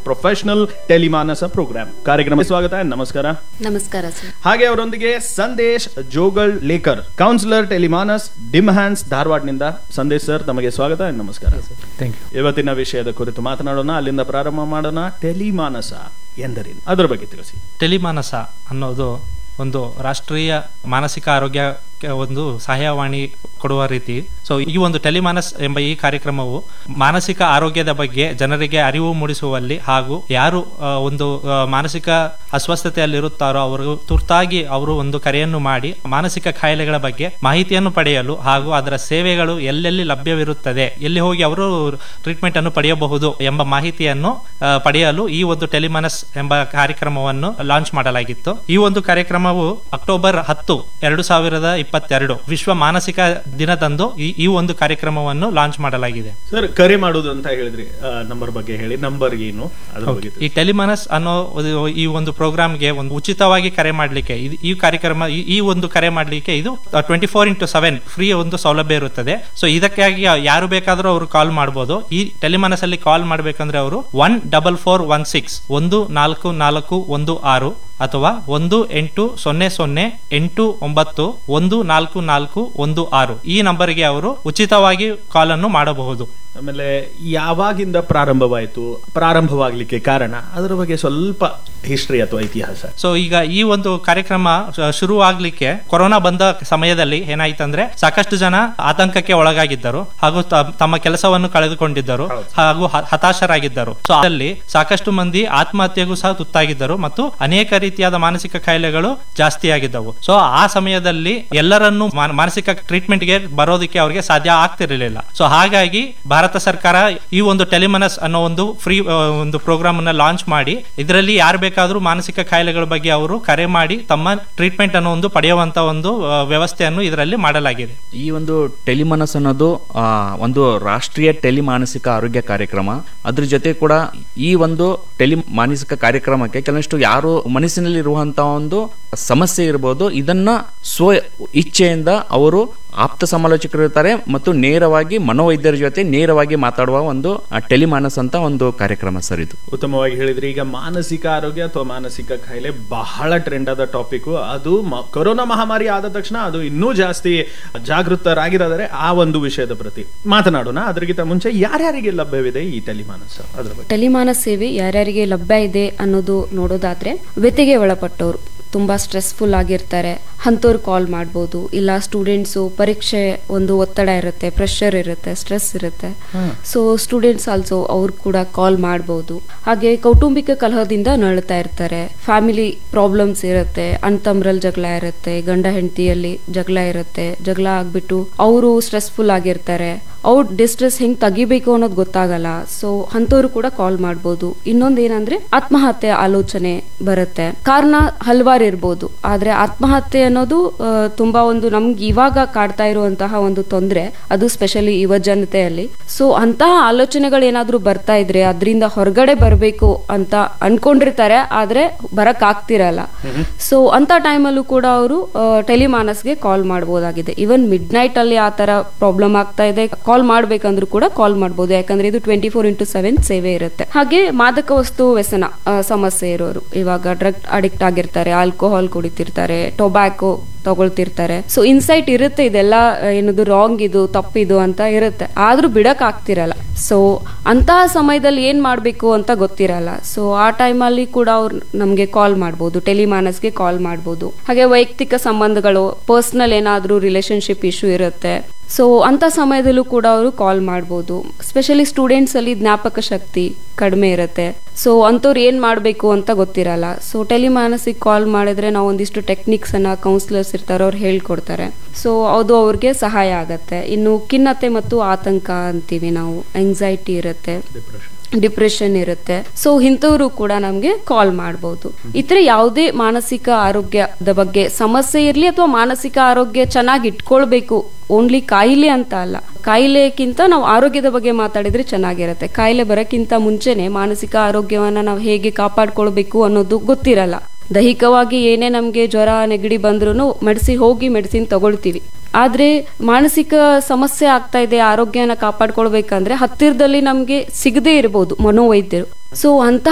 Professional ಟೆಲಿಮಾನಸ program ಕಾರ್ಯಕ್ರಮ ಸ್ವಾಗತ ನಮಸ್ಕಾರ ನಮಸ್ಕಾರ ಸರ್ ಹಾಗೆ ಅವರೊಂದಿಗೆ Sandesh Jogalekar counsellor Tele MANAS NIMHANS ಧಾರವಾಡನಿಂದ ಸಂದೇಶ್ ಸರ್ ತಮಗೆ ಸ್ವಾಗತ and ನಮಸ್ಕಾರ ಥ್ಯಾಂಕ್ ಯು ಇವತ್ತಿನ ವಿಷಯದ ಕುರಿತು ಮಾತನಾಡೋಣ ಅಲ್ಲಿಂದ ಪ್ರಾರಂಭ ಮಾಡೋಣ ಟೆಲಿಮಾನಸ ಎಂದರೇನು ಅದರ ಬಗ್ಗೆ ತಿಳಿಸಿ ಟೆಲಿಮಾನಸ ಅನ್ನೋದು ಒಂದು ರಾಷ್ಟ್ರೀಯ ಮಾನಸಿಕ ಆರೋಗ್ಯಕ್ಕೆ ಒಂದು ಸಹಾಯವಾಣಿ ಕೊಡುವ ರೀತಿ ಸೊ ಈ ಒಂದು ಟೆಲಿಮಾನಸ್ ಎಂಬ ಈ ಕಾರ್ಯಕ್ರಮವು ಮಾನಸಿಕ ಆರೋಗ್ಯದ ಬಗ್ಗೆ ಜನರಿಗೆ ಅರಿವು ಮೂಡಿಸುವಲ್ಲಿ ಹಾಗೂ ಯಾರು ಆ, ಒಂದು ಆ, ಮಾನಸಿಕ ಅಸ್ವಸ್ಥತೆಯಲ್ಲಿರುತ್ತಾರೋ ಅವರು ತುರ್ತಾಗಿ ಅವರು ಒಂದು ಕರೆಯನ್ನು ಮಾಡಿ ಮಾನಸಿಕ ಕಾಯಿಲೆಗಳ ಬಗ್ಗೆ ಮಾಹಿತಿಯನ್ನು ಪಡೆಯಲು ಹಾಗೂ ಅದರ ಸೇವೆಗಳು ಎಲ್ಲೆಲ್ಲಿ ಲಭ್ಯವಿರುತ್ತದೆ ಎಲ್ಲಿ ಹೋಗಿ ಅವರು ಟ್ರೀಟ್ಮೆಂಟ್ ಅನ್ನು ಪಡೆಯಬಹುದು ಎಂಬ ಮಾಹಿತಿಯನ್ನು ಆ, ಪಡೆಯಲು ಈ ಒಂದು ಟೆಲಿಮನಸ್ ಎಂಬ ಕಾರ್ಯಕ್ರಮವನ್ನು ಲಾಂಚ್ ಮಾಡಲಾಗಿತ್ತು ಈ ಒಂದು ಕಾರ್ಯಕ್ರಮವು ಅಕ್ಟೋಬರ್ ಹತ್ತು ಎರಡು ಸಾವಿರದ ಇಪ್ಪತ್ತೆರಡು ವಿಶ್ವ ಮಾನಸಿಕ ದಿನದಂದು ಈ ಈ ಒಂದು ಕಾರ್ಯಕ್ರಮವನ್ನು ಲಾಂಚ್ ಮಾಡಲಾಗಿದೆ ಸರ್ ಕರೆ ಮಾಡುದು ಅಂತ ಹೇಳಿದ್ರಿ ನಂಬರ್ ಬಗ್ಗೆ ಹೇಳಿ ನಂಬರ್ ಏನು ಅದ್ರ ಬಗ್ಗೆ ಈ ತಿಳಿಸಿ. ಟೆಲಿಮನಸ್ ಅನ್ನೋ ಒಂದು- ಈ ಒಂದು ಪ್ರೋಗ್ರಾಮ್ಗೆ ಒಂದು ಉಚಿತವಾಗಿ ಕರೆ ಮಾಡಲಿಕ್ಕೆ ಈ ಕಾರ್ಯಕ್ರಮ ಈ- ಈ ಒಂದು ಕರೆ ಮಾಡಲಿಕ್ಕೆ ಇದು twenty four into seven free ಒಂದು ಸೌಲಭ್ಯ ಇರುತ್ತದೆ ಸೊ ಇದಕ್ಕಾಗಿ ಯಾರು ಬೇಕಾದರೂ ಅವರು ಕಾಲ್ ಮಾಡಬಹುದು ಈ ಟೆಲಿಮನಸ್ ಅಲ್ಲಿ ಕಾಲ್ ಮಾಡಬೇಕಂದ್ರೆ ಅವರು one double four one six ಒಂದು ನಾಲ್ಕು ನಾಲ್ಕು ಒಂದು ಆರು ಅಥವಾ ಒಂದು ಎಂಟು ಸೊನ್ನೆ ಸೊನ್ನೆ ಎಂಟು ಒಂಬತ್ತು ಒಂದು ನಾಲ್ಕು ನಾಲ್ಕು ಒಂದು ಆರು ಈ ನಂಬರ್ಗೆ ಅವರು ಉಚಿತವಾಗಿ ಕಾಲ್ ಅನ್ನು ಮಾಡಬಹುದು ಆಮೇಲೆ ಯಾವಾಗಿಂದ ಪ್ರಾರಂಭವಾಯಿತು ಪ್ರಾರಂಭವಾಗ್ಲಿಕ್ಕೆ ಕಾರಣ ಅದರ ಬಗ್ಗೆ ಸ್ವಲ್ಪ ಹಿಸ್ಟ್ರಿ ಅಥವಾ ಇತಿಹಾಸ ಸೊ ಈಗ ಈ ಒಂದು ಕಾರ್ಯಕ್ರಮ ಶು- ಶುರುವಾಗ್ಲಿಕ್ಕೆ ಕೊರೋನಾ ಬಂದ ಸಮಯದಲ್ಲಿ ಏನಾಯ್ತಂದ್ರೆ ಸಾಕಷ್ಟು ಜನ ಆತಂಕಕ್ಕೆ ಒಳಗಾಗಿದ್ದರು ಹಾಗೂ ತ- ತಮ್ಮ ಕೆಲಸವನ್ನು ಕಳೆದುಕೊಂಡಿದ್ದರು ಹಾಗೂ ಹ- ಹತಾಶರಾಗಿದ್ದರು ಸೊ ಅದರಲ್ಲಿ ಸಾಕಷ್ಟು ಮಂದಿ ಆತ್ಮಹತ್ಯೆಗೂ ಸಹ ತುತ್ತಾಗಿದ್ದರು ಮತ್ತು ಅನೇಕ ರೀತಿಯಾದ ಮಾನಸಿಕ ಕಾಯಿಲೆಗಳು ಜಾಸ್ತಿ ಆಗಿದ್ದವು ಸೊ ಆ ಸಮಯದಲ್ಲಿ ಎಲ್ಲರನ್ನೂ ಮಾನ- ಮಾನಸಿಕ ಟ್ರೀಟ್ಮೆಂಟ್ ಗೆ ಬರೋದಕ್ಕೆ ಅವರಿಗೆ ಸಾಧ್ಯ ಆಗ್ತಿರಲಿಲ್ಲ ಸೊ ಹಾಗಾಗಿ ಭಾರತ ಸರ್ಕಾರ ಈ ಒಂದು ಟೆಲಿಮನಸ್ ಅನ್ನೋ ಒಂದು ಫ್ರೀ ಒಂದು ಪ್ರೋಗ್ರಾಮ್ ಅನ್ನ ಲಾಂಚ್ ಮಾಡಿ ಇದರಲ್ಲಿ ಯಾರು ಬೇಕಾದರೂ ಮಾನಸಿಕ ಕಾಯಿಲೆಗಳ ಬಗ್ಗೆ ಅವರು ಕರೆ ಮಾಡಿ ತಮ್ಮ ಟ್ರೀಟ್ಮೆಂಟ್ ಅನ್ನು ಒಂದು ಪಡೆಯುವಂತ ಒಂದು ಆ, ವ್ಯವಸ್ಥೆಯನ್ನು ಇದರಲ್ಲಿ ಮಾಡಲಾಗಿದೆ ಈ ಒಂದು ಟೆಲಿಮನಸ್ ಅನ್ನೋದು ಆ, ಒಂದು ರಾಷ್ಟ್ರೀಯ ಟೆಲಿ ಮಾನಸಿಕ ಆರೋಗ್ಯ ಕಾರ್ಯಕ್ರಮ ಅದ್ರ ಜೊತೆ ಕೂಡ ಈ ಒಂದು ಟೆಲಿ ಮಾನಸಿಕ ಕಾರ್ಯಕ್ರಮಕ್ಕೆ ಕೆಲವಷ್ಟು ಯಾರು ಮನಸ್ಸಿನಲ್ಲಿ ಇರುವಂತಹ ಒಂದು ಸಮಸ್ಯೆ ಇರಬಹುದು ಇದನ್ನ ಸ್ವ ಇಚ್ಛೆಯಿಂದ ಅವರು ಆಪ್ತ ಸಮಾಲೋಚಕರು ಇರ್ತಾರೆ ಮತ್ತು ನೇರವಾಗಿ ಮನೋವೈದ್ಯರ ಜೊತೆ ನೇರವಾಗಿ ಮಾತಾಡುವ ಒಂದು ಟೆಲಿಮಾನಸ್ ಅಂತ ಒಂದು ಕಾರ್ಯಕ್ರಮ ಸರ್ ಇದು ಉತ್ತಮವಾಗಿ ಹೇಳಿದ್ರಿ ಈಗ ಮಾನಸಿಕ ಆರೋಗ್ಯ ಅಥವಾ ಮಾನಸಿಕ ಕಾಯಿಲೆ ಬಹಳ ಟ್ರೆಂಡ್ ಆದ ಟಾಪಿಕ್ ಅದು ಮ- ಕೊರೋನಾ ಮಹಾಮಾರಿ ಆದ ತಕ್ಷಣ ಅದು ಇನ್ನೂ ಜಾಸ್ತಿ ಜಾಗೃತರಾಗಿದ್ದಾರೆ ಆ ಒಂದು ವಿಷಯದ ಪ್ರತಿ ಮಾತನಾಡೋಣ ಅದಕ್ಕಿಂತ ಮುಂಚೆ ಯಾರ್ಯಾರಿಗೆ ಲಭ್ಯವಿದೆ ಈ ಟೆಲಿಮಾನಸ್ ಅದ್ರ ಬಗ್ಗೆ ಟೆಲಿಮಾನ ಸೇವೆ ಯಾರ್ಯಾರಿಗೆ ಲಭ್ಯ ಇದೆ ಅನ್ನೋದು ನೋಡೋದಾದ್ರೆ ವ್ಯತೆಗೆ ಒಳಪಟ್ಟವರು ತುಂಬಾ ಸ್ಟ್ರೆಸ್ಫುಲ್ ಆಗಿರ್ತಾರೆ ಅಂಥವ್ರು ಕಾಲ್ ಮಾಡ್ಬೋದು ಇಲ್ಲ ಸ್ಟೂಡೆಂಟ್ಸು ಪರೀಕ್ಷೆ ಒಂದು ಒತ್ತಡ ಇರುತ್ತೆ ಪ್ರೆಷರ್ ಇರುತ್ತೆ ಸ್ಟ್ರೆಸ್ ಇರುತ್ತೆ ಸೊ ಸ್ಟೂಡೆಂಟ್ಸ್ ಆಲ್ಸೋ ಅವ್ರು ಕೂಡ ಕಾಲ್ ಮಾಡ್ಬೋದು ಹಾಗೆ ಕೌಟುಂಬಿಕ ಕಲಹದಿಂದ ನರಳ್ತಾ ಇರ್ತಾರೆ ಫ್ಯಾಮಿಲಿ ಪ್ರಾಬ್ಲಮ್ಸ್ ಇರುತ್ತೆ ಅಣ್ತಮ್ರಲ್ಲಿ ಜಗಳ ಇರುತ್ತೆ ಗಂಡ ಹೆಂಡತಿಯಲ್ಲಿ ಜಗಳ ಇರುತ್ತೆ ಜಗಳ ಆಗ್ಬಿಟ್ಟು ಅವರು ಸ್ಟ್ರೆಸ್ಫುಲ್ ಆಗಿರ್ತಾರೆ ಅವ್ರ ಡಿಸ್ಟ್ರೆಸ್ ಹೆಂಗ್ ತೆಗಿಬೇಕು ಅನ್ನೋದು ಗೊತ್ತಾಗಲ್ಲ ಸೊ ಅಂಥವ್ರು ಕೂಡ ಕಾಲ್ ಮಾಡ್ಬೋದು ಇನ್ನೊಂದ್ ಏನಂದ್ರೆ ಆತ್ಮಹತ್ಯೆ ಆಲೋಚನೆ ಬರುತ್ತೆ ಕಾರಣ ಹಲವಾರು ಇರ್ಬೋದು ಆದ್ರೆ ಆತ್ಮಹತ್ಯೆ ಅನ್ನೋದು ಆ, ತುಂಬಾ ಒಂದು ನಮ್ಗೆ ಇವಾಗ ಕಾಡ್ತಾ ಇರುವಂತಹ ಒಂದು ತೊಂದ್ರೆ ಅದು ಸ್ಪೆಷಲಿ ಯುವ ಜನತೆಯಲ್ಲಿ ಸೊ ಅಂತಹ ಆಲೋಚನೆಗಳು ಏನಾದ್ರೂ ಬರ್ತಾ ಇದ್ರೆ ಅದರಿಂದ ಹೊರಗಡೆ ಬರಬೇಕು ಅಂತ ಅನ್ಕೊಂಡಿರ್ತಾರೆ ಆದ್ರೆ ಬರಕ್ ಆಗ್ತಿರಲ್ಲ ಸೊ ಅಂತ ಟೈಮಲ್ಲೂ ಕೂಡ ಅವರು ಟೆಲಿಮಾನಸ್ಗೆ ಕಾಲ್ ಮಾಡಬಹುದಾಗಿದೆ ಇವನ್ ಮಿಡ್ ನೈಟ್ ಅಲ್ಲಿ ಆ ತರ ಪ್ರಾಬ್ಲಮ್ ಆಗ್ತಾ ಇದೆ ಕಾಲ್ ಮಾಡ್ಬೇಕಂದ್ರೂ ಕೂಡ ಕಾಲ್ ಮಾಡಬಹುದು ಯಾಕಂದ್ರೆ ಇದು ಟ್ವೆಂಟಿ ಫೋರ್ ಇಂಟು ಸೆವೆನ್ ಸೇವೆ ಇರುತ್ತೆ ಹಾಗೆ ಮಾದಕ ವಸ್ತು ವ್ಯಸನ ಆ, ಸಮಸ್ಯೆ ಇರೋರು ಇವಾಗ ಡ್ರಗ್ ಅಡಿಕ್ಟ್ ಆಗಿರ್ತಾರೆ ಆಲ್ಕೋಹಾಲ್ ಕುಡಿತಿರ್ತಾರೆ ಟೊಬ್ಯಾಕೋ ತಗೊಳ್ತಿರ್ತಾರೆ ಸೊ ಇನ್ಸೈಟ್ ಇರುತ್ತೆ ಇದೆಲ್ಲ ಆ, ಏನದು ರಾಂಗ್ ಇದು ತಪ್ಪಿದು ಅಂತ ಇರುತ್ತೆ ಆದ್ರೂ ಬಿಡಕ್ ಆಗ್ತಿರಲ್ಲ ಸೊ ಅಂತಹ ಸಮಯದಲ್ಲಿ ಏನ್ ಮಾಡ್ಬೇಕು ಅಂತ ಗೊತ್ತಿರಲ್ಲ ಸೊ ಆ ಟೈಮಲ್ಲಿ ಕೂಡ ಅವ್ರು ನಮ್ಗೆ ಕಾಲ್ ಮಾಡ್ಬೋದು ಟೆಲಿಮಾನಸ್ಗೆ ಕಾಲ್ ಮಾಡ್ಬೋದು ಹಾಗೆ ವೈಯಕ್ತಿಕ ಸಂಬಂಧಗಳು ಪರ್ಸನಲ್ ಏನಾದ್ರೂ ರಿಲೇಶನ್ಶಿಪ್ ಇಶ್ಯೂ ಇರುತ್ತೆ ಸೊ ಅಂತ ಸಮಯದಲ್ಲೂ ಕೂಡ ಅವರು ಕಾಲ್ ಮಾಡ್ಬೋದು ಸ್ಪೆಷಲಿ ಸ್ಟೂಡೆಂಟ್ಸ್ ಅಲ್ಲಿ ಜ್ಞಾಪಕ ಶಕ್ತಿ ಕಡಿಮೆ ಇರುತ್ತೆ ಸೊ ಅಂಥವ್ರು ಏನ್ ಮಾಡಬೇಕು ಅಂತ ಗೊತ್ತಿರಲ್ಲ ಸೊ ಟೆಲಿಮಾನಸಿಗೆ ಕಾಲ್ ಮಾಡಿದ್ರೆ ನಾವು ಒಂದಿಷ್ಟು ಟೆಕ್ನಿಕ್ಸ್ ಅನ್ನ ಕೌನ್ಸಿಲರ್ಸ್ ಇರ್ತಾರೆ ಅವ್ರು ಹೇಳ್ಕೊಡ್ತಾರೆ ಸೊ ಅದು ಅವ್ರಿಗೆ ಸಹಾಯ ಆಗತ್ತೆ ಇನ್ನು ಖಿನ್ನತೆ ಮತ್ತು ಆತಂಕ ಅಂತೀವಿ ನಾವು ಎಂಗ್ಸೈಟಿ ಇರುತ್ತೆ ಡಿಪ್ರೆಷನ್ ಇರುತ್ತೆ ಸೊ ಇಂಥವ್ರು ಕೂಡ ನಮ್ಗೆ ಕಾಲ್ ಮಾಡಬಹುದು ಇತರ ಯಾವುದೇ ಮಾನಸಿಕ ಆರೋಗ್ಯದ ಬಗ್ಗೆ ಸಮಸ್ಯೆ ಇರ್ಲಿ ಅಥವಾ ಮಾನಸಿಕ ಆರೋಗ್ಯ ಚೆನ್ನಾಗಿ ಇಟ್ಕೊಳ್ಬೇಕು ಓನ್ಲಿ ಕಾಯಿಲೆ ಅಂತ ಅಲ್ಲ ಕಾಯಿಲೆಕ್ಕಿಂತ ನಾವು ಆರೋಗ್ಯದ ಬಗ್ಗೆ ಮಾತಾಡಿದ್ರೆ ಚೆನ್ನಾಗಿರುತ್ತೆ ಕಾಯಿಲೆ ಬರೋಕ್ಕಿಂತ ಮುಂಚೆನೆ ಮಾನಸಿಕ ಆರೋಗ್ಯವನ್ನ ನಾವು ಹೇಗೆ ಕಾಪಾಡ್ಕೊಳ್ಬೇಕು ಅನ್ನೋದು ಗೊತ್ತಿರಲ್ಲ ದೈಹಿಕವಾಗಿ ಏನೇ ನಮ್ಗೆ ಜ್ವರ ನೆಗಡಿ ಬಂದ್ರೂ ಮೆಡಿಸಿ ಹೋಗಿ ಮೆಡಿಸಿನ್ ತಗೊಳ್ತೀವಿ ಆದ್ರೆ ಮಾನಸಿಕ ಸಮಸ್ಯೆ ಆಗ್ತಾ ಇದೆ ಆರೋಗ್ಯನ ಕಾಪಾಡ್ಕೊಳ್ಬೇಕಂದ್ರೆ ಹತ್ತಿರದಲ್ಲಿ ನಮ್ಗೆ ಸಿಗದೇ ಇರಬಹುದು ಮನೋವೈದ್ಯರು ಸೊ ಅಂತ